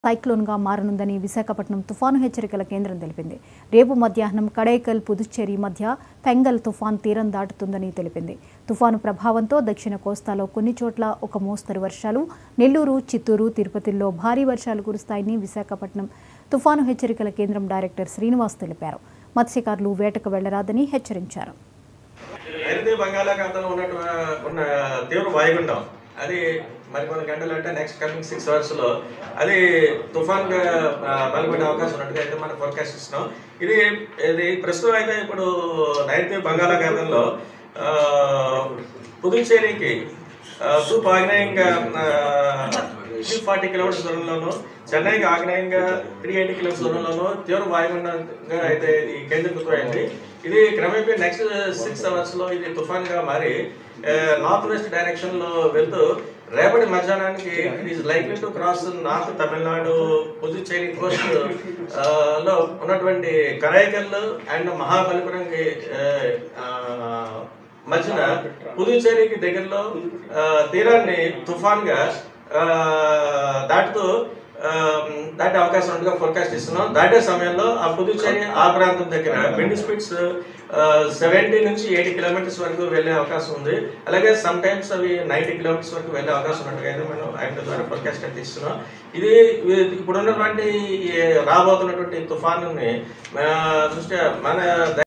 సైక్లోన్గా మారనుందని విశాఖపట్నం తుఫాను హెచ్చరికల కేంద్రం తెలిపింది రేపు మధ్యాహ్నం కడైకల్ పుదుచ్చేరి మధ్య పెంగల్ తుఫాన్ తీరం దాటుతుందని తెలిపింది తుఫాను ప్రభావంతో దక్షిణ కోస్తాలో కొన్ని చోట్ల ఒక మోస్తరు వర్షాలు నెల్లూరు చిత్తూరు తిరుపతిలో భారీ వర్షాలు కురుస్తాయని విశాఖపట్నం తుఫాను హెచ్చరికల కేంద్రం డైరెక్టర్ శ్రీనివాస్ తెలిపారు మత్స్యకారులు వేటకు వెళ్లరాదని హెచ్చరించారు నైరుతి బంగాళాఖాతంలో ఉన్నట్టు ఉన్న తీవ్ర వాయుగుండం అది మరికొన్ని గంటలు అంటే నెక్స్ట్ కమింగ్ సిక్స్ అవర్స్ లో అది తుఫాన్ గా బలపడే అవకాశం ఉన్నట్టుగా అయితే మనం ఫోర్కాస్ట్ ఇస్తున్నాం ఇది ఇది ప్రస్తుతం అయితే ఇప్పుడు నైరుతి బంగాళాఖాతంలో ఆ, పుదుచ్చేరికి ఆ, తూర్పు ఆగ్నేయంగా త్రీ ఫార్టీ కిలోమీటర్స్ దూరంలోను చెన్నైకి ఆగ్నేయంగా త్రీ ఎయిటీ కిలోమీటర్స్ దూరంలోను తీవ్ర వాయుగుండంగా అయితే ఇది కేంద్రీకృతమైంది ఇది క్రమేపీ నెక్స్ట్ సిక్స్ అవర్స్ లో ఇది తుఫాన్ గా మారి నార్త్ వెస్ట్ డైరెక్షన్ లో వెళ్తూ రేపటి మధ్యాహ్నానికి it is likely to cross north Tamil Nadu Puducherry coast లో ఉన్నటువంటి కరైకల్ అండ్ మహాబలిపురంకి ఆ, మధ్యన పుదుచ్చేరికి దగ్గరలో ఆ, తీరాన్ని తుఫాన్ గా ఆ, దాటుతూ ఆ, దాటే అవకాశం ఉండగా ఫోర్కాస్ట్ ఇస్తున్నాం దాటే సమయంలో ఆ పుదుచ్చేరి ఆ ప్రాంతం దగ్గర విండ్ స్పీడ్స్ సెవెంటీ నుంచి ఎయిటీ కిలోమీటర్స్ వరకు వెళ్ళే అవకాశం ఉంది అలాగే సమ్ టైమ్స్ అవి నైంటీ కిలోమీటర్స్ వరకు వెళ్ళే అవకాశం ఉన్నట్టుగా అయితే మనం ఆయన ద్వారా ఫోర్కాస్ట్ అయితే ఇస్తున్నాం ఇది ఇది ఇప్పుడు ఉన్నటువంటి ఈ రాబోతున్నటువంటి తుఫాను దృష్ట్యా మన